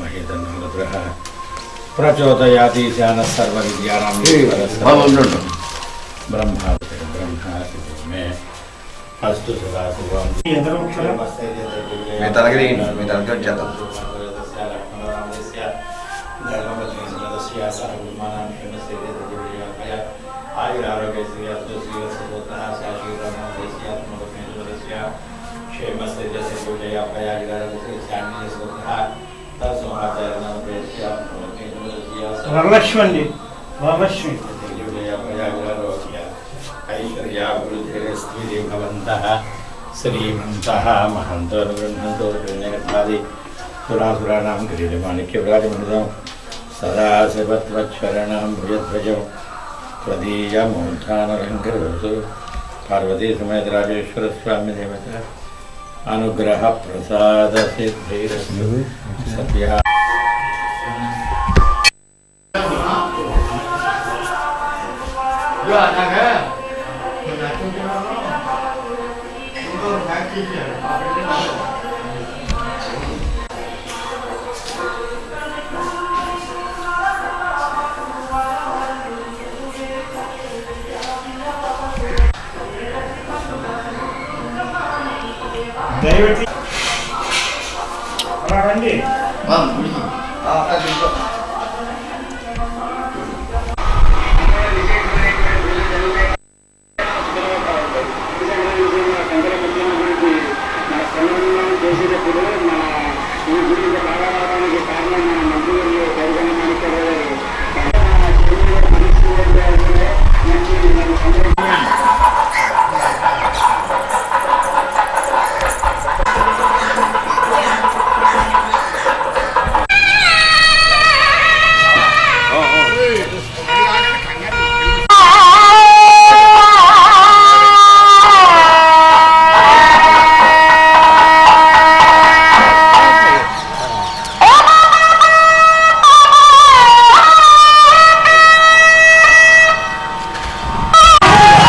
మహేతనుగ్రహ ప్రచోదయాది ధ్యాన సర్వ విద్యానాం బాగుండు బ్రహ్మ బ్రహ్మ మే అస్తు సదా శుభం మీ తలకి మీ తలకి వచ్చేద్దాం వరలక్ష్మి అండి వరలక్ష్మి ఐశ్వర్యాభివృద్ధిరస్త్రీభవంతः శ్రీమంతः మహంతోర్గృహంతో గృహణాది సురాసురాణాం కిరీటమాణిక్యవ్రాజమృతం సదా శివత్వచ్చరణాం భుజధ్వజం त्वदीयमूर्धानलङ्कृतु पार्वती समेत राजेश्वर स्वामी देवता अनुग्रह प्रसाद सिद्धिरस्तु सत्या దయవతి అలా రండి చేసేటప్పుడు మన ఈ గుడి బాగా రావడానికి కారణం మన మంత్రులు పరిగణ ఆ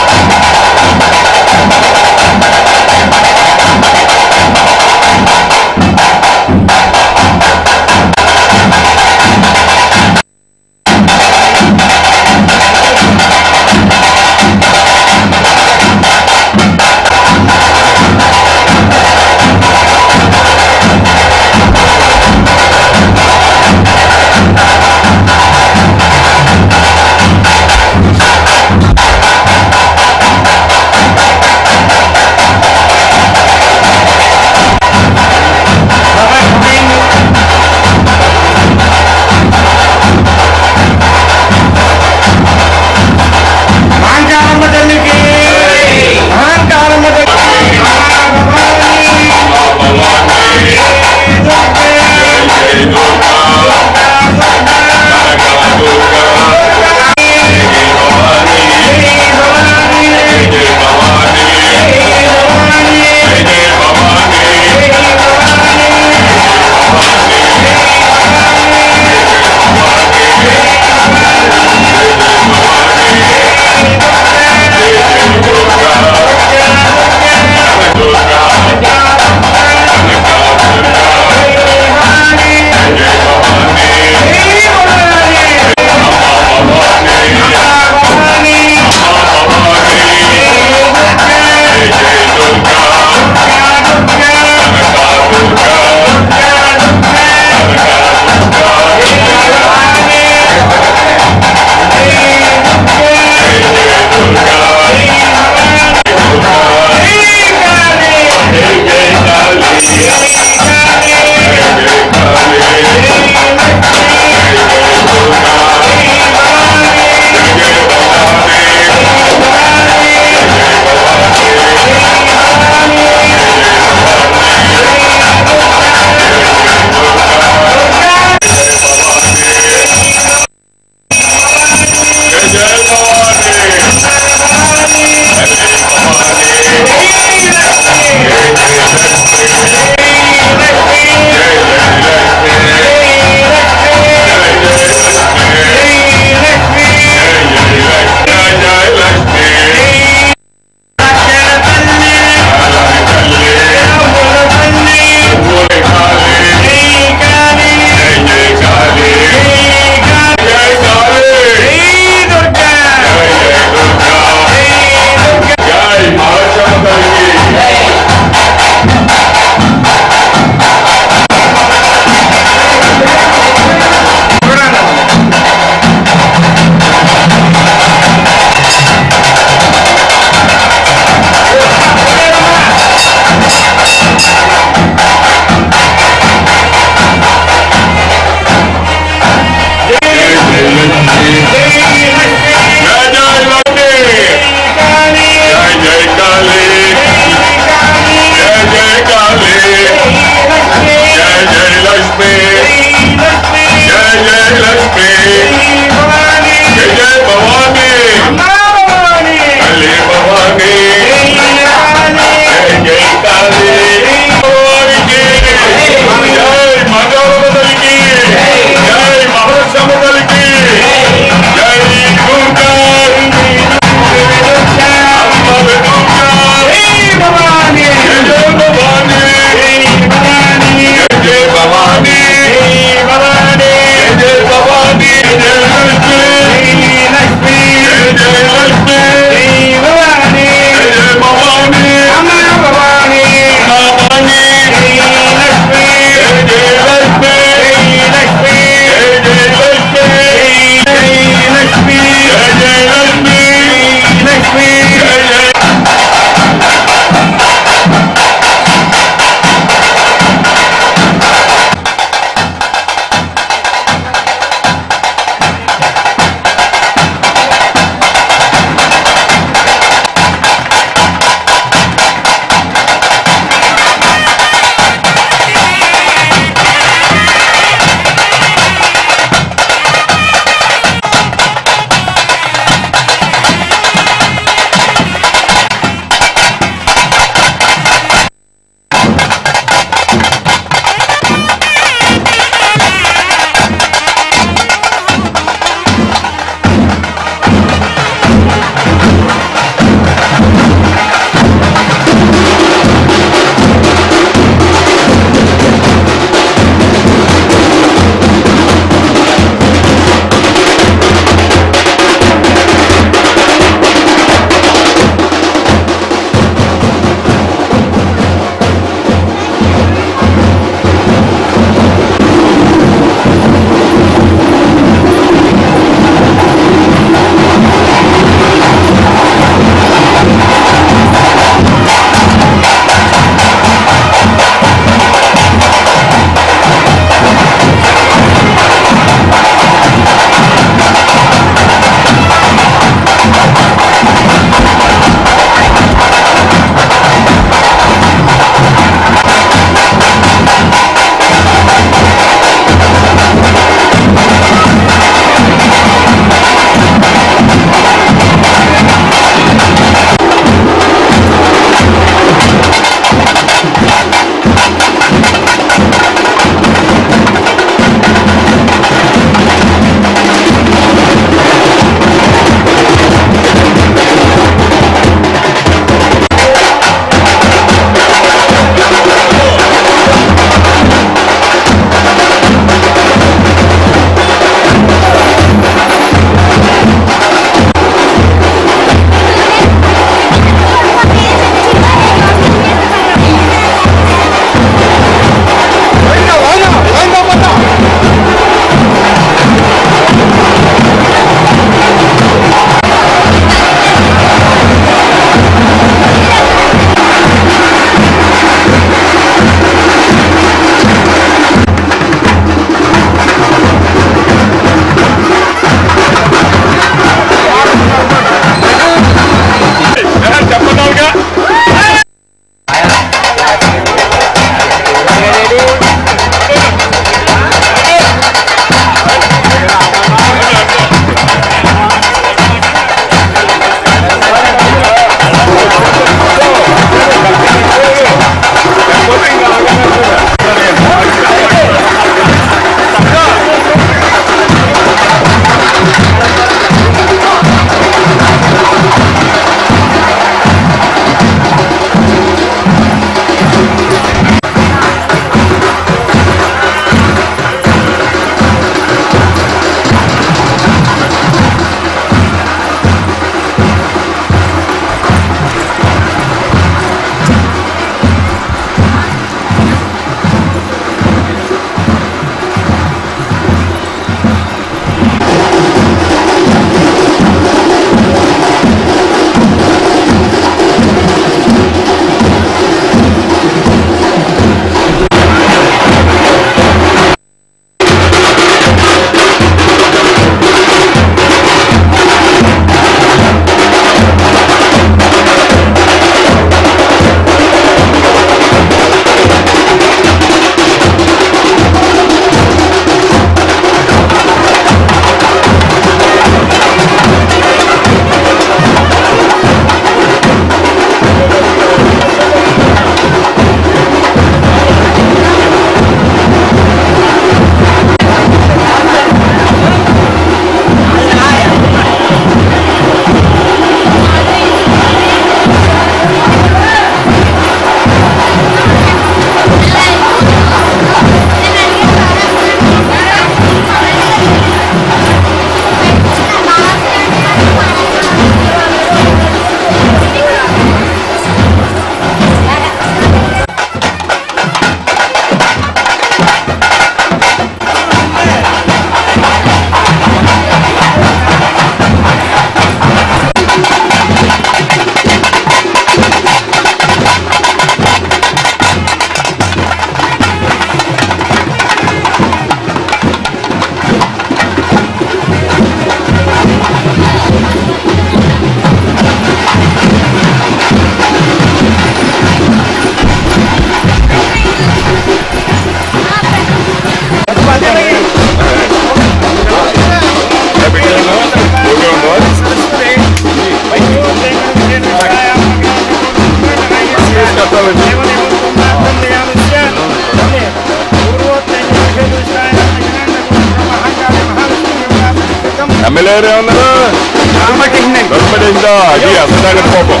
ఎమ్మెల్యే ఏమన్నారు నడుము పట్టేసిందా అది అసలు కోపం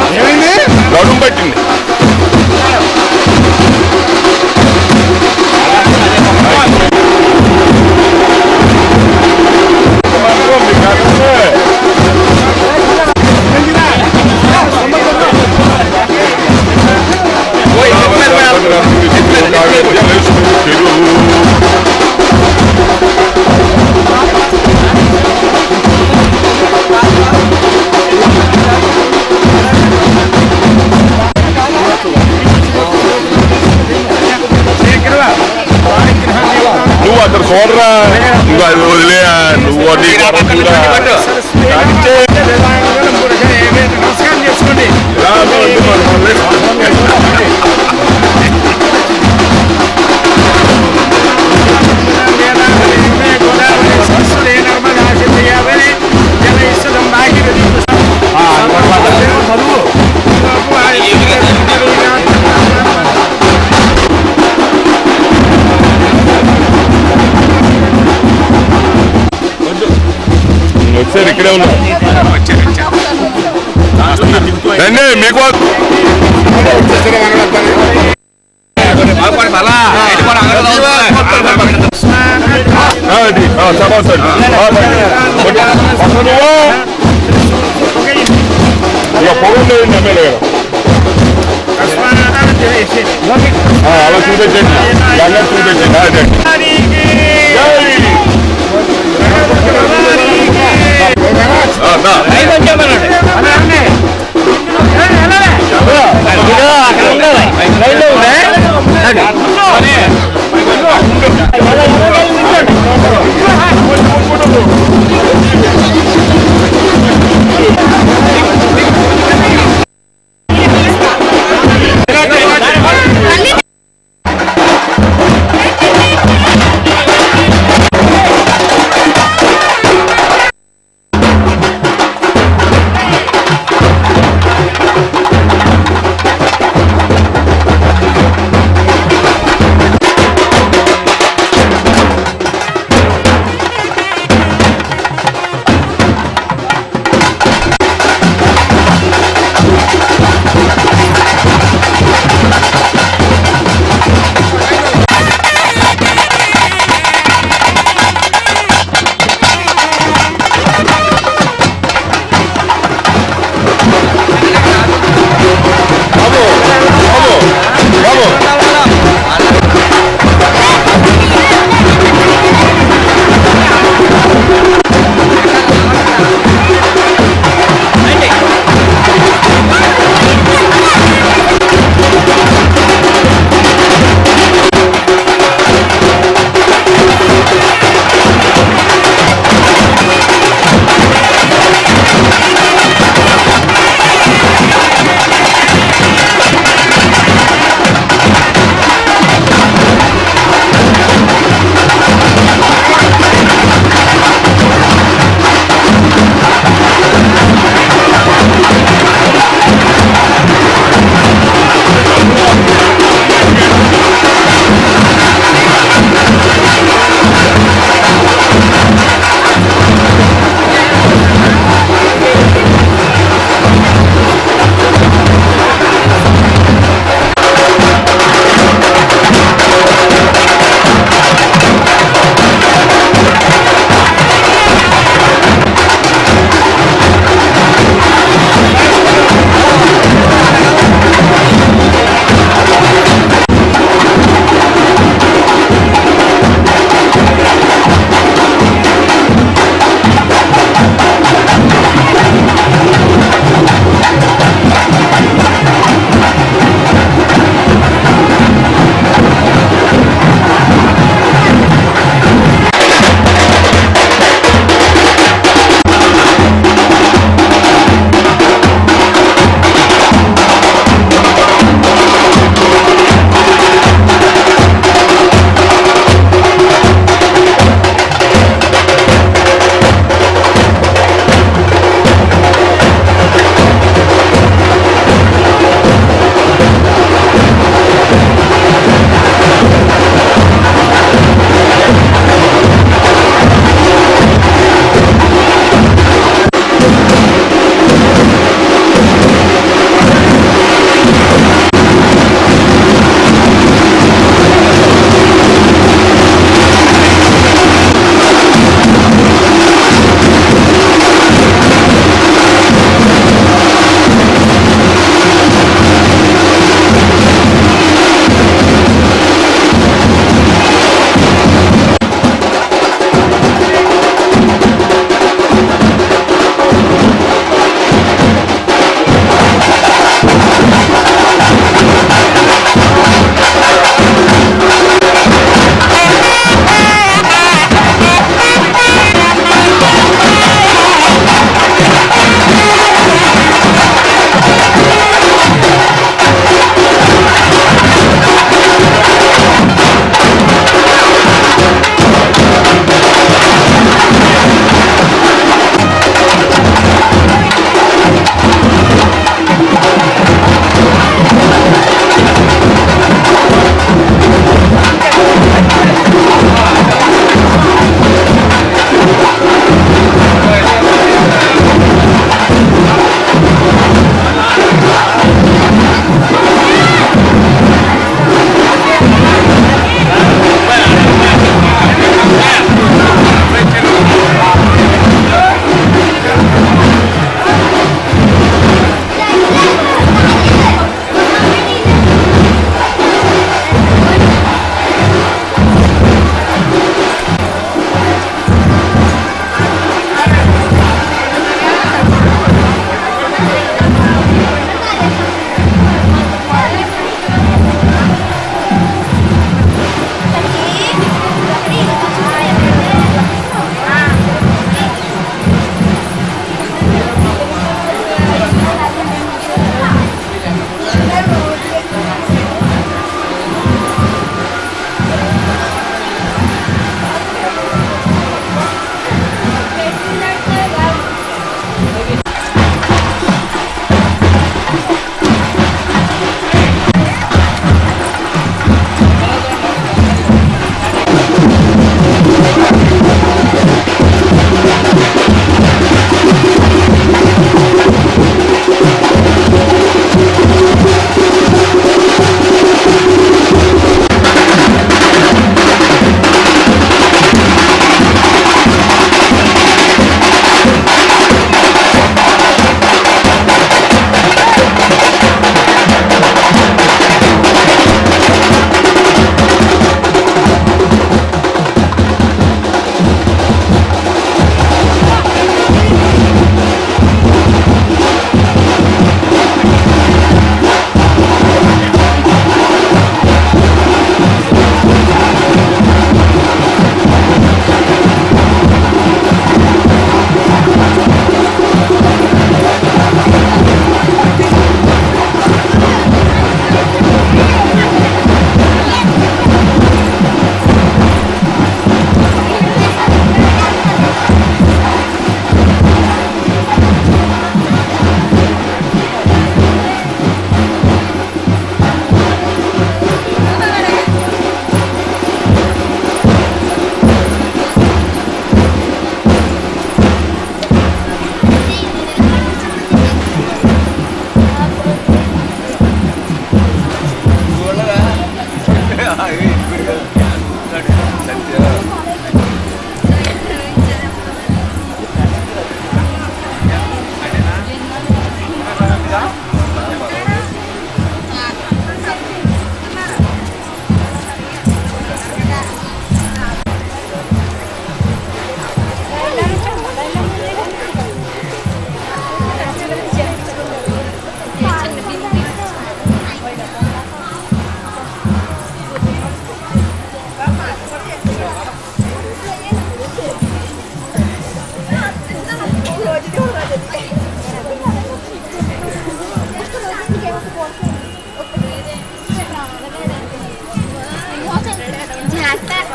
నడుము పట్టింది మీ కాకపోతే నువ్వు అక్కడ చూడరా నువ్వు అది వదిలే నువ్వు నీ గొడవ చూడరా. కానిచ్చే. నమస్కారం చేసుకోండి రా, నువ్వు వద్దు మరి, మళ్ళీ. వచ్చారు ఇక్కడే ఉన్నా రండి మీకు ఆ, అది, ఆ, సమాసం. ఆ, మరి. అసలు నువ్వు ఇక పొగలు ఎమ్మెల్యే గారు ఆ, అలా చూపించండి గంగా చూపించండి అదే జై. ఆ, దా. మళ్ళీ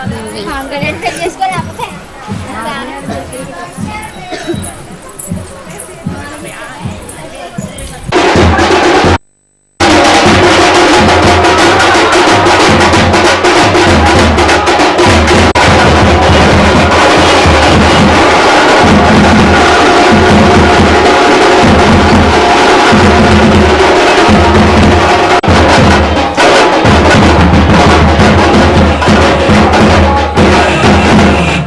గడెట్ చేసుకోలేకపోతే ఆ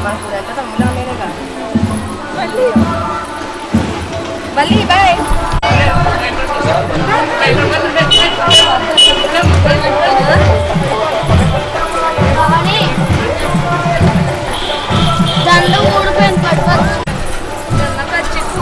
మనకు ఎంత తమ్ముడు లేదుగా మళ్ళీ బాయ్ దానిలో ఊడిపోయింది పట్టుకోవచ్చు చెప్పు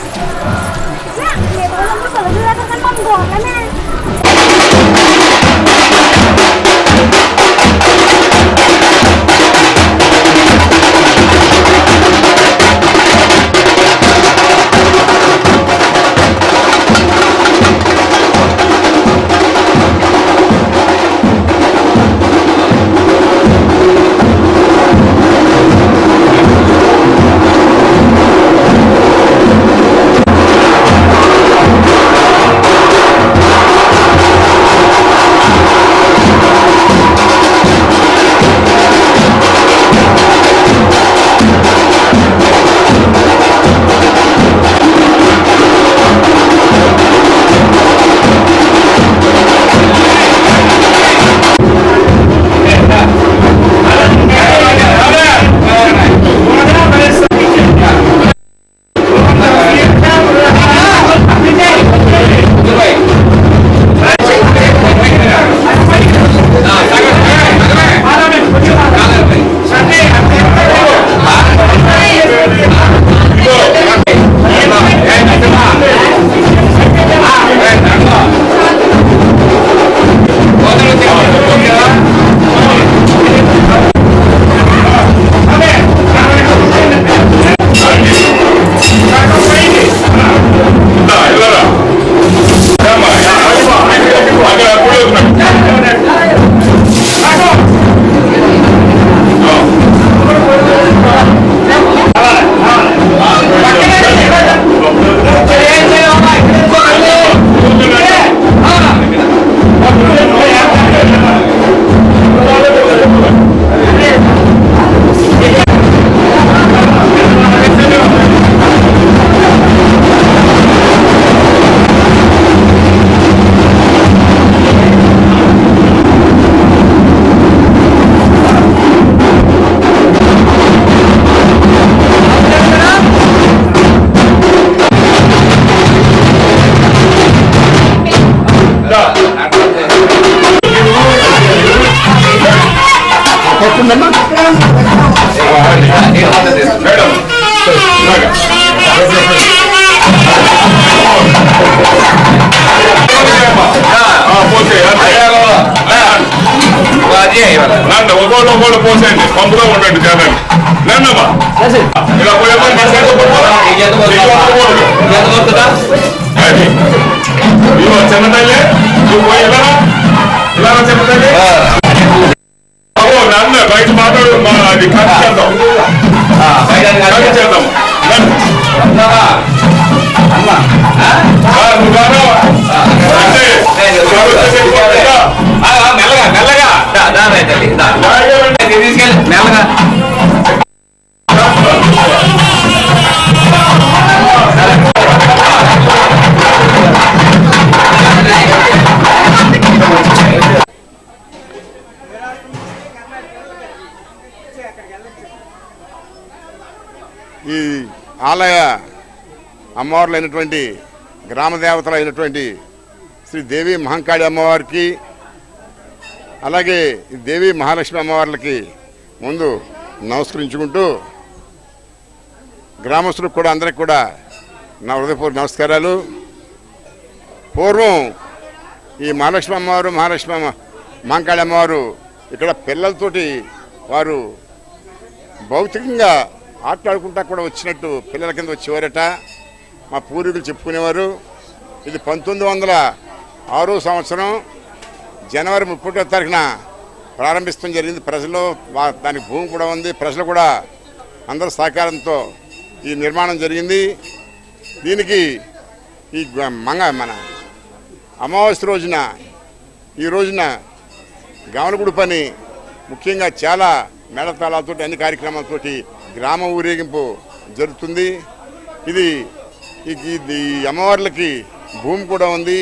రండి ఒకళ్ళు ఒకళ్ళు పోసేయండి పంపులో ఉండండి జనాన్ని రండమ్మా ఇలా పోయేమని అది ఇదిగో చిన్న తల్లి నువ్వు పోయి ఇలా ఇలా చిన్న తల్లి బాబు నన్ను బయట మాట్లాడు మా అది ఖర్చు చేద్దాం ఖర్చు చేద్దాం రండి. ఆ, నువ్వు రారా? అంటే, ఎవరు చెప్పకుండా, మెల్లగా మెల్లగా దా, దా, రా తల్లి, దా. ఇది తీసుకెళ్ళి మెల్లగా ఈ ఆలయ అమ్మవార్లు అయినటువంటి గ్రామ దేవతలు అయినటువంటి శ్రీ దేవి మహంకాళి అమ్మవారికి అలాగే ఈ దేవి మహాలక్ష్మి అమ్మవార్లకి ముందు నమస్కరించుకుంటూ గ్రామస్తులకు కూడా అందరికి కూడా నా హృదయపూర్వక నమస్కారాలు పూర్వం ఈ మహాలక్ష్మి అమ్మవారు మహాలక్ష్మి అమ్మ మహంకాళి అమ్మవారు ఇక్కడ పిల్లలతోటి వారు భౌతికంగా ఆటలాడుకుంటా కూడా వచ్చినట్టు పిల్లల కింద వచ్చేవారట మా పూర్వీకులు చెప్పుకునేవారు ఇది పంతొమ్మిది వందల ఆరో సంవత్సరం జనవరి ముప్పై తారీఖున ప్రారంభించడం జరిగింది ప్రజలు వా- దానికి భూమి కూడా ఉంది ప్రజలు కూడా అందరి సహకారంతో ఈ నిర్మాణం జరిగింది దీనికి ఈ గ- మంగ మన అమావాస్య రోజున ఈ రోజున గామలగుడి పని ముఖ్యంగా చాలా మేళతాళాలతో అన్ని కార్యక్రమాలతోటి గ్రామ ఊరేగింపు జరుగుతుంది ఇది ఈ- ఈ ఈ అమ్మవార్లకి భూమి కూడా ఉంది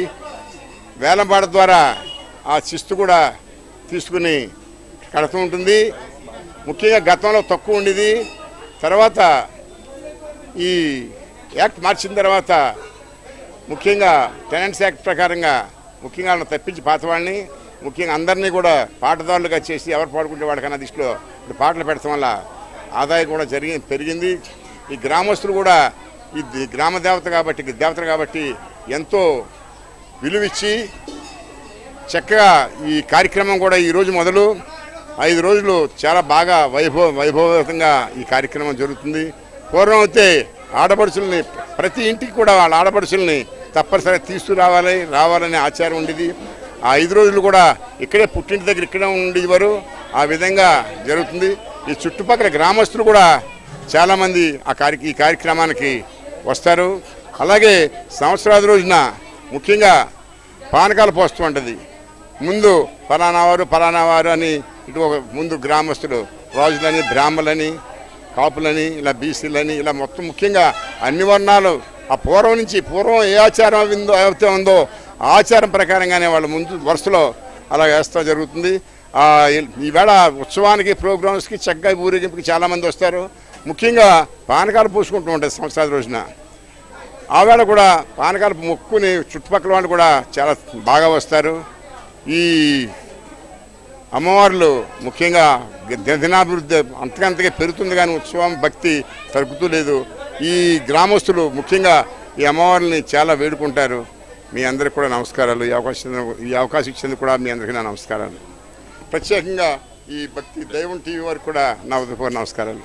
వేలంపాట ద్వారా ఆ శిస్తు కూడా తీసుకుని కడుతూ ఉంటుంది ముఖ్యంగా గతంలో తక్కువ ఉండేది తర్వాత ఈ యాక్ట్ మార్చిన తర్వాత ముఖ్యంగా టెనెంట్స్ యాక్ట్ ప్రకారంగా ముఖ్యంగా వాళ్ళని తప్పించి పాత వాళ్ళని ముఖ్యంగా అందరినీ కూడా పాటదారులుగా చేసి ఎవరు పాడుకుంటే వాళ్ళకన్నా దృష్టిలో ఇప్పుడు పాటలు పెడతాం వల్ల ఆదాయం కూడా జరిగి పెరిగింది ఈ గ్రామస్తులు కూడా ఈ ది- గ్రామ దేవత కాబట్టి దేవత కాబట్టి ఎంతో విలువిచ్చి చక్కగా ఈ కార్యక్రమం కూడా ఈరోజు మొదలు ఐదు రోజులు చాలా బాగా వైభవ వైభవతంగా ఈ కార్యక్రమం జరుగుతుంది పూర్వం అయితే ఆడపడుచుల్ని ప్రతి ఇంటికి కూడా వాళ్ళ ఆడపడుచుల్ని తప్పనిసరిగా తీసుకురావాలి రావాలనే ఆచారం ఉండేది ఆ ఐదు రోజులు కూడా ఇక్కడే పుట్టింటి దగ్గర ఇక్కడే ఉండేవారు ఆ విధంగా జరుగుతుంది ఈ చుట్టుపక్కల గ్రామస్తులు కూడా చాలామంది ఆ కార్య ఈ కార్యక్రమానికి వస్తారు అలాగే సంవత్సరాది రోజున ముఖ్యంగా పానకాల పోస్తూ ఉంటుంది ముందు ఫలానా వారు ఫలానా వారు అని ఇటు ఒక ముందు గ్రామస్తులు రాజులని బ్రాహ్మలని కాపులని ఇలా బీసీలని ఇలా మొత్తం ముఖ్యంగా అన్ని వర్ణాలు ఆ పూర్వం నుంచి పూర్వం ఏ ఆచారం ఉందో అయితే ఉందో ఆ ఆచారం ప్రకారంగానే వాళ్ళు ముందు వరుసలో అలా వేస్తూ జరుగుతుంది ఆ, ఈ- ఈవేళ ఉత్సవానికి ప్రోగ్రామ్స్కి చక్కగా ఊరేగింపుకి చాలామంది వస్తారు ముఖ్యంగా పానకాలు పూసుకుంటూ ఉంటాయి సంవత్సరాల రోజున ఆవేళ కూడా పానకాలు మొక్కుని చుట్టుపక్కల వాళ్ళు కూడా చాలా బాగా వస్తారు ఈ అమ్మవార్లు ముఖ్యంగా దినదినాభివృద్ధి అంతకంతగా పెరుగుతుంది కానీ ఉత్సవం భక్తి తగ్గుతూ లేదు ఈ గ్రామస్తులు ముఖ్యంగా ఈ అమ్మవారిని చాలా వేడుకుంటారు మీ అందరికి కూడా నమస్కారాలు ఈ అవకాశం ఈ అవకాశం ఇచ్చేందుకు కూడా మీ అందరికీ నా నమస్కారాలు ప్రత్యేకంగా ఈ భక్తి దైవం టీవీ వారికి కూడా నా ఉదయపూర్వ నమస్కారాలు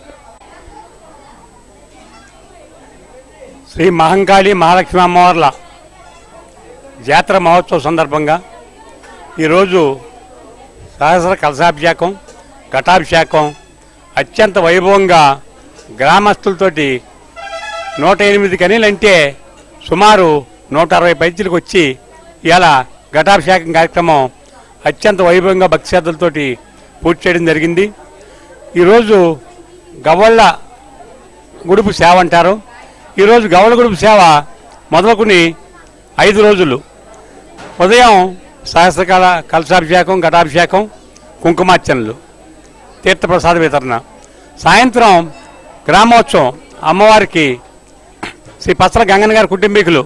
శ్రీ మహంకాళి మహాలక్ష్మి అమ్మవార్ల జాతర మహోత్సవ సందర్భంగా ఈరోజు సహస్ర కలశాభిషేకం ఘటాభిషేకం అత్యంత వైభవంగా గ్రామస్తులతోటి నూట ఎనిమిది కనీలంటే సుమారు నూట అరవై పైచీలకు వచ్చి ఇలా ఘటాభిషేకం కార్యక్రమం అత్యంత వైభవంగా భక్తి శ్రద్ధలతోటి పూర్తి చేయడం జరిగింది ఈరోజు గవ్వళ్ళ గుడుపు సేవ అంటారు ఈరోజు గవల గుడుపు సేవ మొదలుకొని ఐదు రోజులు ఉదయం సహస్రకాల కలశాభిషేకం ఘటాభిషేకం కుంకుమార్చనలు తీర్థప్రసాద వితరణ సాయంత్రం గ్రామోత్సవం అమ్మవారికి శ్రీ పచ్చల గంగన్న గారి కుటుంబీకులు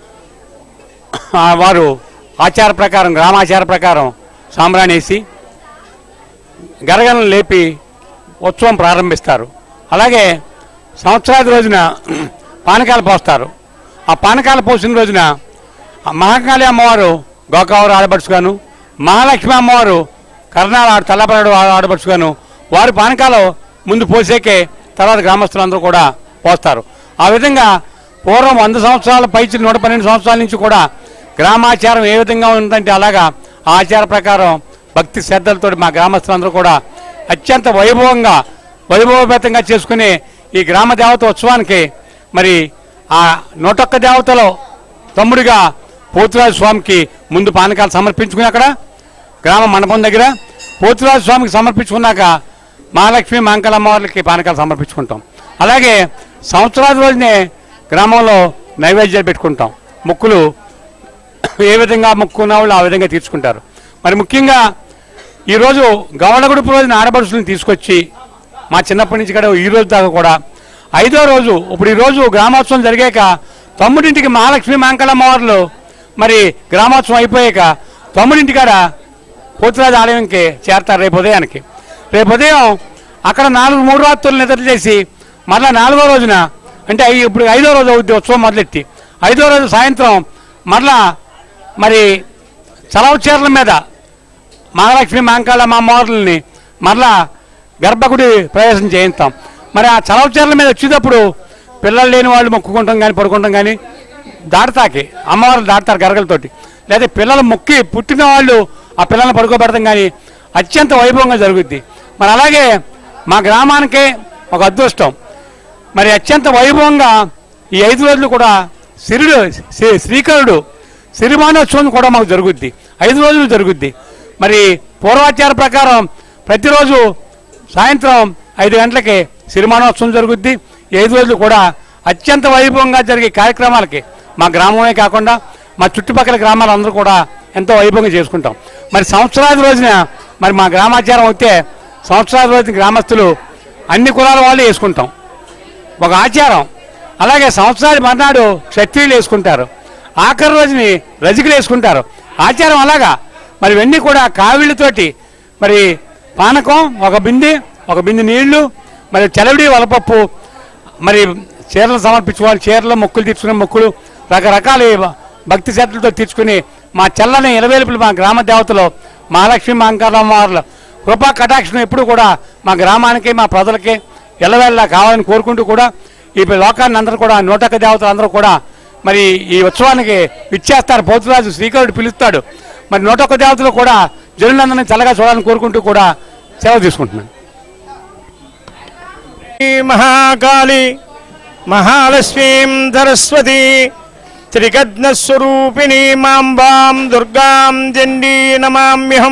ఆ, వారు ఆచార ప్రకారం గ్రామాచార ప్రకారం సాంబ్రాణేసి గరగలను లేపి ఉత్సవం ప్రారంభిస్తారు అలాగే సంవత్సరాది రోజున పానకాలు పోస్తారు ఆ పానకాలు పోసిన రోజున ఆ మహాకాళి అమ్మవారు గోకావరు ఆడబడుచుగాను మహాలక్ష్మి అమ్మవారు కర్ణాల ఆడ తల్లపరాడు ఆడబడుచుగాను వారి పానకాలు ముందు పోసేకే తర్వాత గ్రామస్తులందరూ కూడా పోస్తారు ఆ విధంగా పూర్వం వంద సంవత్సరాల పైచి నూట పన్నెండు సంవత్సరాల నుంచి కూడా గ్రామాచారం ఏ విధంగా ఉందంటే అలాగా ఆ ఆచార ప్రకారం భక్తి శ్రద్ధలతో మా గ్రామస్తులందరూ కూడా అత్యంత వైభవంగా వైభవపేతంగా చేసుకునే ఈ గ్రామ దేవత ఉత్సవానికి మరి ఆ నూటొక్క దేవతలో తమ్ముడిగా పోతురాజు స్వామికి ముందు పానకాలు సమర్పించుకుని అక్కడ గ్రామ మండపం దగ్గర పోతురాజు స్వామికి సమర్పించుకున్నాక మహాలక్ష్మి మాంకలమ్మవార్లకి పానకాలు సమర్పించుకుంటాం అలాగే సంవత్సరాది రోజునే గ్రామంలో నైవేద్యాలు పెట్టుకుంటాం మొక్కులు ఏ విధంగా మొక్కున్న వాళ్ళు ఆ విధంగా తీర్చుకుంటారు మరి ముఖ్యంగా ఈరోజు గవళగుడుపు రోజున ఆడపడుచులను తీసుకొచ్చి మా చిన్నప్పటి నుంచి కూడా ఈ రోజు దాకా కూడా ఐదో రోజు ఇప్పుడు ఈ రోజు గ్రామోత్సవం జరిగాక తమ్ముడింటికి మహాలక్ష్మి మాంకళమ్మవార్లు మరి గ్రామోత్సవం అయిపోయాక తమ్ముడింటికాడ పోతురాజు ఆలయంకి చేరతారు రేపు ఉదయానికి రేపు ఉదయం అక్కడ నాలుగు మూడు రాత్రులు నిద్ర చేసి మళ్ళా నాలుగో రోజున అంటే ఐ- ఇప్పుడు ఐదో రోజు అవుద్ది ఉత్సవం మొదలెట్టి ఐదో రోజు సాయంత్రం మరలా మరి చలవ చీరల మీద మహాలక్ష్మి మాంకాళమ్మ అమ్మవార్లని మరలా గర్భగుడి ప్రవేశం చేయిస్తాం మరి ఆ చలవ చీరల మీద వచ్చేటప్పుడు పిల్లలు లేని వాళ్ళు మొక్కుకుంటాం కానీ పడుకుంటాం కానీ దాటుతాకి అమ్మవారు దాటుతారు గరగలతోటి లేదా పిల్లలు మొక్కి పుట్టిన వాళ్ళు ఆ పిల్లల్ని పడుకోబెడతాం కానీ అత్యంత వైభవంగా జరుగుద్ది మరి అలాగే మా గ్రామానికే ఒక అదృష్టం మరి అత్యంత వైభవంగా ఈ ఐదు రోజులు కూడా సిరుడు శ్రీ- శ్రీకరుడు సిరిమానోత్సవం కూడా మాకు జరుగుద్ది ఐదు రోజులు జరుగుద్ది మరి పూర్వాచార ప్రకారం ప్రతిరోజు సాయంత్రం ఐదు గంటలకి సిరిమానోత్సవం జరుగుద్ది ఈ ఐదు రోజులు కూడా అత్యంత వైభవంగా జరిగే కార్యక్రమాలకి మా గ్రామమే కాకుండా మా చుట్టుపక్కల గ్రామాలందరూ కూడా ఎంతో వైభవంగా చేసుకుంటాం మరి సంవత్సరాది రోజున మరి మా గ్రామాచారం అయితే సంవత్సరాల రోజు గ్రామస్తులు అన్ని కులాల వాళ్ళు వేసుకుంటాం ఒక ఆచారం అలాగే సంవత్సరాది మర్నాడు క్షత్రియులు వేసుకుంటారు ఆఖరి రోజుని రజకులు వేసుకుంటారు ఆచారం అలాగా మరి ఇవన్నీ కూడా కావిళ్ళతోటి మరి పానకం ఒక బింది ఒక బింది నీళ్లు మరి చెలవిడి వలపప్పు మరి చీరలు సమర్పించుకోవాలి చీరలు మొక్కులు తీర్చుకునే మొక్కులు రకరకాల భక్తి శ్రద్ధలతో తీర్చుకుని మా చల్లని ఇలవేలుపులు మా గ్రామ దేవతలు మహాలక్ష్మి మాంకారమ్మ వారి కృపా కటాక్షం ఎప్పుడు కూడా మా గ్రామానికి మా ప్రజలకి ఎల్లవేళ్ళ కావాలని కోరుకుంటూ కూడా ఈ లోకాన్ని అందరూ కూడా నూటక దేవతలు అందరూ కూడా మరి ఈ ఉత్సవానికి విచ్చేస్తారు పోతురాజు శ్రీకరుడు పిలుస్తాడు మరి నూటొక్క దేవతలు కూడా జనులందరినీ చల్లగా చూడాలని కోరుకుంటూ కూడా సెలవు తీసుకుంటున్నాను మహాకాళి మహాలక్ష్మీం సరస్వతి త్రికజ్ఞస్వరూపిణి మాంబాం దుర్గాం చండీ నమామ్యహం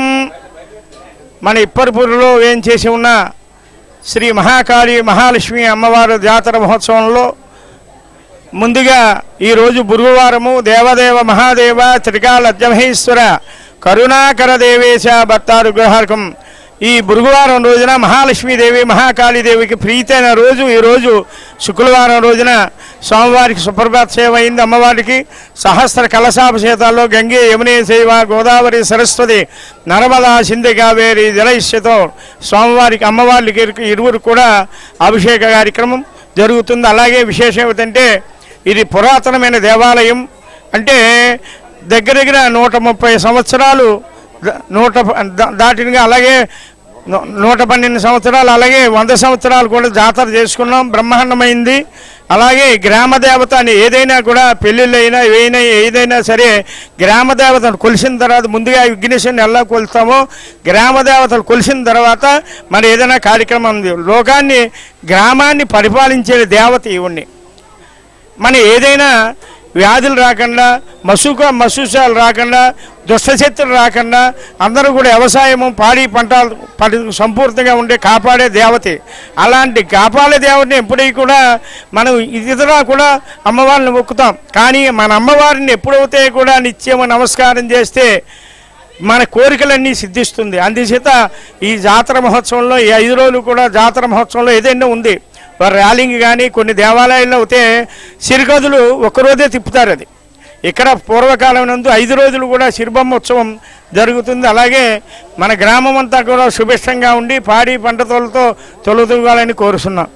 మన ఇప్పటిపూరులో ఏం చేసి ఉన్న శ్రీ మహాకాళి మహాలక్ష్మి అమ్మవారి జాతర మహోత్సవంలో ముందుగా ఈరోజు గురువారము దేవదేవ మహాదేవ త్రికాలజ్జమహేశ్వర కరుణాకర దేవేశ భర్తారు గృహార్కం ఈ గురువారం రోజున మహాలక్ష్మీదేవి మహాకాళీదేవికి ప్రీతైన రోజు ఈరోజు శుక్రవారం రోజున స్వామివారికి సుప్రభాత సేవ అయింది అమ్మవారికి సహస్ర కలశాభిషేకాల్లో గంగే యమునే సేవ గోదావరి సరస్వతి నర్మదా సింధి కావేరి జలైశ్యతో స్వామివారికి అమ్మవారికి ఇరువురు కూడా అభిషేక కార్యక్రమం జరుగుతుంది అలాగే విశేషం ఏమిటంటే ఇది పురాతనమైన దేవాలయం అంటే దగ్గర దగ్గర నూట ముప్పై సంవత్సరాలు ద- నూట ప- దా- దాటినగా అలాగే నూ- నూట పన్నెండు సంవత్సరాలు అలాగే వంద సంవత్సరాలు కూడా జాతర చేసుకున్నాం బ్రహ్మాండమైంది అలాగే గ్రామ దేవత అని ఏదైనా కూడా పెళ్ళిళ్ళు అయినా ఏదైనా ఏదైనా సరే గ్రామ దేవతను కొలిసిన తర్వాత ముందుగా విఘ్నేశ్వరుని ఎలా కొలుస్తామో గ్రామ దేవతలు కొలిసిన తర్వాత మరి ఏదైనా కార్యక్రమం ఉంది లోకాన్ని గ్రామాన్ని పరిపాలించే దేవత ఇవన్నీ మన ఏదైనా వ్యాధులు రాకుండా మసూక మసూసాలు రాకుండా దుష్టశక్తులు రాకుండా అందరూ కూడా వ్యవసాయము పాడి పంటలు పడి సంపూర్తిగా ఉండే కాపాడే దేవతే అలాంటి కాపాడే దేవతని ఎప్పుడై కూడా మనం ఇతర కూడా అమ్మవారిని మొక్కుతాం కానీ మన అమ్మవారిని ఎప్పుడైతే కూడా నిత్యము నమస్కారం చేస్తే మన కోరికలన్నీ సిద్ధిస్తుంది అందుచేత ఈ జాతర మహోత్సవంలో ఈ ఐదు రోజులు కూడా జాతర మహోత్సవంలో ఏదైనా ఉంది వారి ర్యాలింగ్ కానీ కొన్ని దేవాలయాల్లో అయితే సిరిగదులు ఒక్కరోజే తిప్పుతారు అది ఇక్కడ పూర్వకాలం నందు ఐదు రోజులు కూడా సిరిబొమ్మ ఉత్సవం జరుగుతుంది అలాగే మన గ్రామం అంతా కూడా సుభిష్టంగా ఉండి పాడి పంటతోలతో తొలతూగాలని కోరుతున్నాం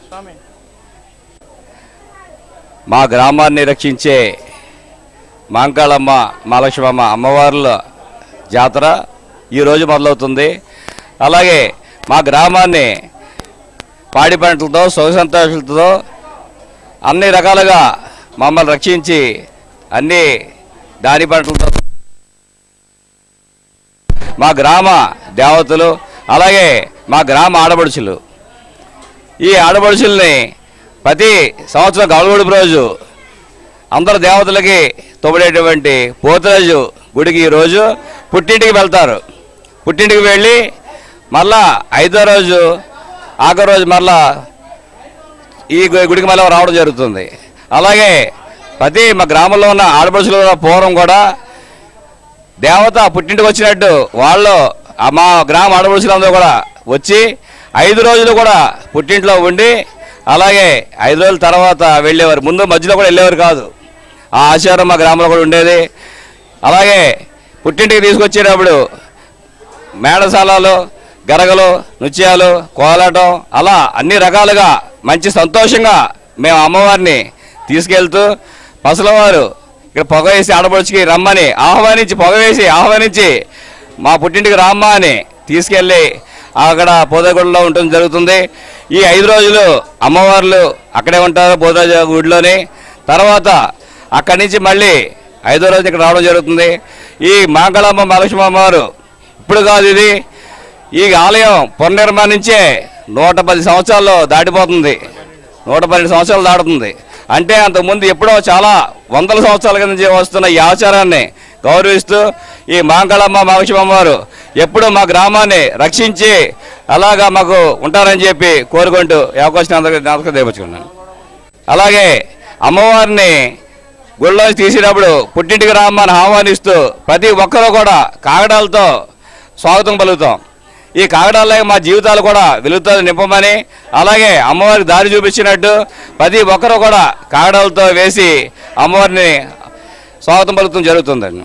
మా గ్రామాన్ని రక్షించే మాంకాళమ్మ మహాలక్ష్మమ్మ అమ్మవార్ల జాతర ఈరోజు మొదలవుతుంది అలాగే మా గ్రామాన్ని పాడి పంటలతో సుఖ సంతోషాలతో అన్ని రకాలుగా మమ్మల్ని రక్షించి అన్ని దాని పంటలతో మా గ్రామ దేవతలు అలాగే మా గ్రామ ఆడపడుచులు ఈ ఆడపడుచుల్ని ప్రతి సంవత్సరం గౌరవడుపు రోజు అందరు దేవతలకి తోబడేటువంటి పోతరాజు గుడికి ఈరోజు పుట్టింటికి వెళ్తారు పుట్టింటికి వెళ్ళి మళ్ళా ఐదో రోజు ఆఖరి రోజు మళ్ళా ఈ గు- గుడికి మళ్ళీ రావడం జరుగుతుంది అలాగే ప్రతి మా గ్రామంలో ఉన్న ఆడపడుచులు కూడా పూర్వం కూడా దేవత పుట్టింటికి వచ్చినట్టు వాళ్ళు ఆ మా గ్రామ ఆడపడుచులందరూ కూడా వచ్చి ఐదు రోజులు కూడా పుట్టింట్లో ఉండి అలాగే ఐదు రోజుల తర్వాత వెళ్ళేవారు ముందు మధ్యలో కూడా వెళ్ళేవారు కాదు ఆ ఆచారం మా గ్రామంలో కూడా ఉండేది అలాగే పుట్టింటికి తీసుకొచ్చేటప్పుడు మేడశాలలు గరగలు నృత్యాలు కోలాటం అలా అన్ని రకాలుగా మంచి సంతోషంగా మేము అమ్మవారిని తీసుకెళ్తూ పసలవారు ఇక్కడ పొగ వేసి ఆడపడుచుకి రమ్మని ఆహ్వానించి పొగ వేసి ఆహ్వానించి మా పుట్టింటికి రామ్మా అని తీసుకెళ్ళి అక్కడ పోదగుడిలో ఉండటం జరుగుతుంది ఈ ఐదు రోజులు అమ్మవార్లు అక్కడే ఉంటారు పోదరాజు గుడిలోని తర్వాత అక్కడి నుంచి మళ్ళీ ఐదో రోజు ఇక్కడ రావడం జరుగుతుంది ఈ మాంగళమ్మ మహాలక్ష్మి అమ్మవారు ఇప్పుడు కాదు ఇది ఈ ఆలయం పునర్నిర్మాణించే నూట పది సంవత్సరాల్లో దాటిపోతుంది నూట పన్నెండు సంవత్సరాలు దాటుతుంది అంటే అంతకుముందు ఎప్పుడో చాలా వందల సంవత్సరాల కింద నుంచి వస్తున్న ఈ ఆచారాన్ని గౌరవిస్తూ ఈ మాంగళమ్మ మహేశ్వరమ్మ వారు ఎప్పుడూ మా గ్రామాన్ని రక్షించి అలాగా మాకు ఉంటారని చెప్పి కోరుకుంటూ ఈ అవకాశం అందరికీ జ్ఞాపకం తెప్పించుకున్నాను అలాగే అమ్మవారిని గుళ్ళోంచి తీసినప్పుడు పుట్టింటికి రామ్మని ఆహ్వానిస్తూ ప్రతి ఒక్కరూ కూడా కాగడాలతో స్వాగతం పలుకుతాం ఈ కాగడాలే మా జీవితాలు కూడా వెలుగుతో నింపమని అలాగే అమ్మవారికి దారి చూపించినట్టు ప్రతి ఒక్కరూ కూడా కాగడాలతో వేసి అమ్మవారిని స్వాగతం పలుకుతాం జరుగుతుందండి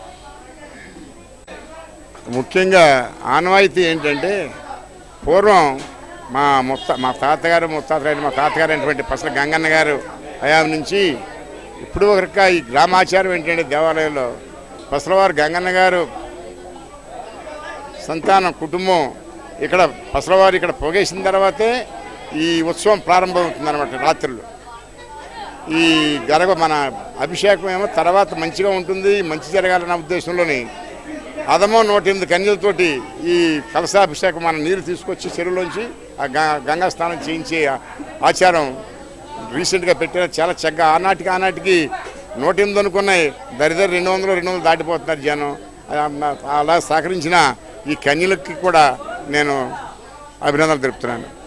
ముఖ్యంగా ఆనవాయితీ ఏంటంటే పూర్వం మా ముత్త మా తాతగారు ముత్తాతగారు మా తాతగారు అయినటువంటి పసల గంగన్న గారు హయాం నుంచి ఇప్పుడు వరకు ఈ గ్రామాచారం ఏంటంటే దేవాలయంలో పసలవారు గంగన్న గారు సంతానం కుటుంబం ఇక్కడ పసలవారు ఇక్కడ పోగేసిన తర్వాతే ఈ ఉత్సవం ప్రారంభమవుతుందన్నమాట రాత్రులు ఈ గరగ మన అభిషేకం ఏమో తర్వాత మంచిగా ఉంటుంది మంచి జరగాలన్న ఉద్దేశంలోని అదమో నూట ఎనిమిది కన్యలతోటి ఈ కలశాభిషేకం మన నీరు తీసుకొచ్చి చెరువులోంచి ఆ గ- గంగా స్నానం చేయించే ఆ- ఆచారం రీసెంట్గా పెట్టిన చాలా చక్కగా ఆనాటికి ఆనాటికి నూట ఎనిమిది అనుకున్నాయి దరిదరి రెండు వందలు రెండు వందలు దాటిపోతున్నారు జనం అలా- అలా సహకరించిన ఈ కన్యలకి కూడా నేను అభినందనలు తెలుపుతున్నాను